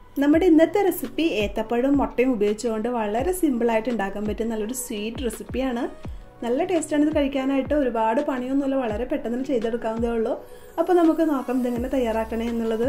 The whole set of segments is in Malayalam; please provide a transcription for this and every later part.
നമ്മുടെ ഇന്നത്തെ റെസിപ്പി ഏത്തപ്പഴവും മുട്ടയും ഉപയോഗിച്ചുകൊണ്ട് വളരെ സിമ്പിളായിട്ട് ഉണ്ടാക്കാൻ പറ്റിയ നല്ലൊരു സ്വീറ്റ് റെസിപ്പിയാണ് നല്ല ടേസ്റ്റാണ് ഇത് കഴിക്കാനായിട്ട് ഒരുപാട് പണിയൊന്നുമില്ല വളരെ പെട്ടെന്ന് ചെയ്തെടുക്കാവുന്നതേ ഉള്ളൂ അപ്പോൾ നമുക്ക് നോക്കാം ഇതെങ്ങനെ തയ്യാറാക്കണേ എന്നുള്ളത്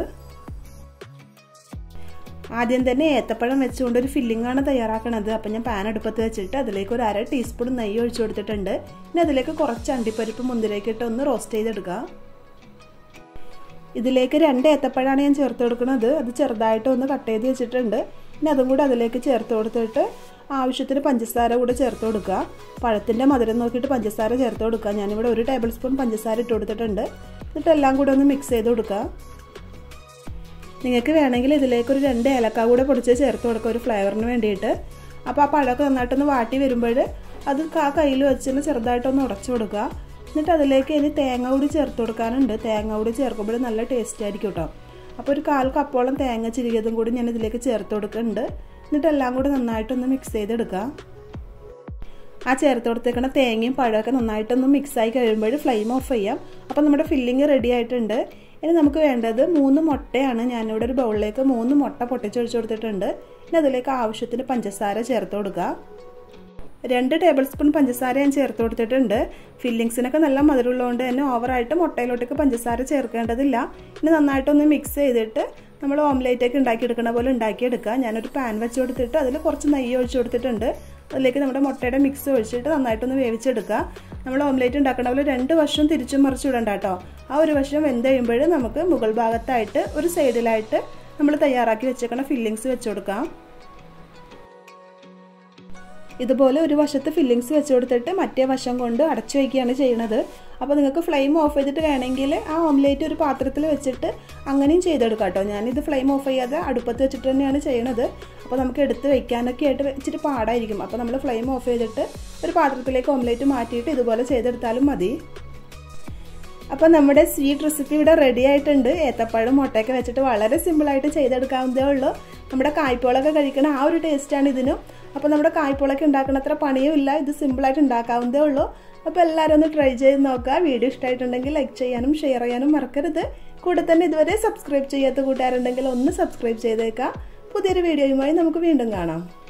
ആദ്യം തന്നെ ഏത്തപ്പഴം വെച്ചുകൊണ്ട് ഒരു ഫില്ലിംഗ് ആണ് തയ്യാറാക്കണത് അപ്പം ഞാൻ പാൻ അടുപ്പത്ത് വെച്ചിട്ട് അതിലേക്ക് ഒരു അര ടീസ്പൂൺ നെയ്യ് ഒഴിച്ചു കൊടുത്തിട്ടുണ്ട് ഇനി അതിലേക്ക് കുറച്ച് അണ്ടിപ്പരിപ്പ് മുന്തിരിയൊക്കെ ഇട്ട് ഒന്ന് റോസ്റ്റ് ചെയ്തെടുക്കുക ഇതിലേക്ക് രണ്ട് ഏത്തപ്പഴമാണ് ഞാൻ ചേർത്ത് കൊടുക്കുന്നത് അത് ചെറുതായിട്ട് ഒന്ന് കട്ട് ചെയ്ത് വെച്ചിട്ടുണ്ട് ഇനി അതും കൂടി അതിലേക്ക് ചേർത്ത് കൊടുത്തിട്ട് ആവശ്യത്തിന് പഞ്ചസാര കൂടെ ചേർത്ത് കൊടുക്കുക പഴത്തിൻ്റെ മധുരം നോക്കിയിട്ട് പഞ്ചസാര ചേർത്ത് കൊടുക്കുക ഞാനിവിടെ ഒരു ടേബിൾ സ്പൂൺ പഞ്ചസാര ഇട്ട് കൊടുത്തിട്ടുണ്ട് എന്നിട്ട് എല്ലാം കൂടെ ഒന്ന് മിക്സ് ചെയ്ത് കൊടുക്കുക നിങ്ങൾക്ക് വേണമെങ്കിൽ ഇതിലേക്ക് ഒരു രണ്ട് ഏലക്ക കൂടെ പൊടിച്ച് ചേർത്ത് കൊടുക്കുക ഒരു ഫ്ലേവറിന് വേണ്ടിയിട്ട് അപ്പോൾ ആ പഴമൊക്കെ നന്നായിട്ടൊന്ന് വാട്ടി വരുമ്പോൾ അത് ആ കയ്യിൽ വെച്ചിട്ട് ചെറുതായിട്ടൊന്ന് ഉടച്ചു കൊടുക്കുക എന്നിട്ട് അതിലേക്ക് ഇനി തേങ്ങ കൂടി ചേർത്ത് കൊടുക്കാനുണ്ട് തേങ്ങ കൂടി ചേർക്കുമ്പോൾ നല്ല ടേസ്റ്റ് ആയിരിക്കും കേട്ടോ അപ്പോൾ ഒരു കാൽ കപ്പോളം തേങ്ങ ചിരികിയതും കൂടി ഞാൻ ഇതിലേക്ക് ചേർത്ത് കൊടുക്കുന്നുണ്ട് എന്നിട്ട് എല്ലാം കൂടി നന്നായിട്ടൊന്ന് മിക്സ് ചെയ്തെടുക്കുക ആ ചേർത്ത് കൊടുത്തേക്കണ തേങ്ങയും പഴമൊക്കെ നന്നായിട്ടൊന്ന് മിക്സായി കഴിയുമ്പോൾ ഫ്ലെയിം ഓഫ് ചെയ്യാം അപ്പോൾ നമ്മുടെ ഫില്ലിങ് റെഡി ആയിട്ടുണ്ട് ഇനി നമുക്ക് വേണ്ടത് മൂന്ന് മുട്ടയാണ് ഞാനിവിടെ ഒരു ബൗളിലേക്ക് മൂന്ന് മുട്ട പൊട്ടിച്ചൊഴിച്ച് കൊടുത്തിട്ടുണ്ട് ഇനി അതിലേക്ക് ആവശ്യത്തിന് പഞ്ചസാര ചേർത്ത് കൊടുക്കുക രണ്ട് ടേബിൾ സ്പൂൺ പഞ്ചസാര ഞാൻ ചേർത്ത് കൊടുത്തിട്ടുണ്ട് ഫില്ലിങ്സിനൊക്കെ നല്ല മധുരമുള്ളതുകൊണ്ട് തന്നെ ഓവറായിട്ട് മുട്ടയിലോട്ടേക്ക് പഞ്ചസാര ചേർക്കേണ്ടതില്ല ഇനി നന്നായിട്ടൊന്ന് മിക്സ് ചെയ്തിട്ട് നമ്മൾ ഓംലേറ്റ് ഒക്കെ ഉണ്ടാക്കിയെടുക്കുന്ന പോലെ ഉണ്ടാക്കിയെടുക്കുക ഞാനൊരു പാൻ വെച്ച് കൊടുത്തിട്ട് അതിൽ കുറച്ച് നെയ്യ് ഒഴിച്ച് കൊടുത്തിട്ടുണ്ട് അതിലേക്ക് നമ്മുടെ മുട്ടയുടെ മിക്സ് ഒഴിച്ചിട്ട് നന്നായിട്ടൊന്ന് വേവിച്ചെടുക്കുക നമ്മൾ ഓംലേറ്റ് ഉണ്ടാക്കുന്ന പോലെ രണ്ട് വശവും തിരിച്ചും മറിച്ച് വിടണ്ട കേട്ടോ ആ ഒരു വശം വെന്ത് കഴിയുമ്പോൾ നമുക്ക് മുകൾ ഭാഗത്തായിട്ട് ഒരു സൈഡിലായിട്ട് നമ്മൾ തയ്യാറാക്കി വെച്ചേക്കണ ഫില്ലിങ്സ് വെച്ച് കൊടുക്കാം ഇതുപോലെ ഒരു വശത്ത് ഫില്ലിങ്സ് വെച്ച് കൊടുത്തിട്ട് മറ്റേ വശം കൊണ്ട് അടച്ചു വയ്ക്കുകയാണ് ചെയ്യുന്നത് അപ്പോൾ നിങ്ങൾക്ക് ഫ്ലെയിം ഓഫ് ചെയ്തിട്ട് വേണമെങ്കിൽ ആ ഓംലേറ്റ് ഒരു പാത്രത്തിൽ വെച്ചിട്ട് അങ്ങനെയും ചെയ്തെടുക്കാം കേട്ടോ ഞാനിത് ഫ്ലെയിം ഓഫ് ചെയ്യാതെ അടുപ്പത്ത് വെച്ചിട്ട് തന്നെയാണ് ചെയ്യണത് അപ്പോൾ നമുക്ക് എടുത്ത് വെക്കാനൊക്കെ ആയിട്ട് ഇച്ചിരി പാടായിരിക്കും അപ്പോൾ നമ്മൾ ഫ്ലെയിം ഓഫ് ചെയ്തിട്ട് ഒരു പാത്രത്തിലേക്ക് ഓംലേറ്റ് മാറ്റിയിട്ട് ഇതുപോലെ ചെയ്തെടുത്താലും മതി അപ്പോൾ നമ്മുടെ സ്വീറ്റ് റെസിപ്പി ഇവിടെ റെഡി ആയിട്ടുണ്ട് ഏത്തപ്പഴം മുട്ടയൊക്കെ വെച്ചിട്ട് വളരെ സിമ്പിളായിട്ട് ചെയ്തെടുക്കാവുന്നതേ ഉള്ളൂ നമ്മുടെ കായ്പോളൊക്കെ കഴിക്കണ ആ ഒരു ടേസ്റ്റാണ് ഇതിനും അപ്പോൾ നമ്മുടെ കായ്പോളൊക്കെ ഉണ്ടാക്കുന്ന അത്ര പണിയും ഇല്ല ഇത് സിമ്പിളായിട്ട് ഉണ്ടാക്കാവുന്നതേ ഉള്ളൂ അപ്പോൾ എല്ലാവരും ഒന്ന് ട്രൈ ചെയ്ത് നോക്കുക വീഡിയോ ഇഷ്ടമായിട്ടുണ്ടെങ്കിൽ ലൈക്ക് ചെയ്യാനും ഷെയർ ചെയ്യാനും മറക്കരുത് കൂടെ തന്നെ ഇതുവരെ സബ്സ്ക്രൈബ് ചെയ്യാത്ത കൂട്ടുകാരുണ്ടെങ്കിൽ ഒന്ന് സബ്സ്ക്രൈബ് ചെയ്തേക്കാം പുതിയൊരു വീഡിയോയുമായി നമുക്ക് വീണ്ടും കാണാം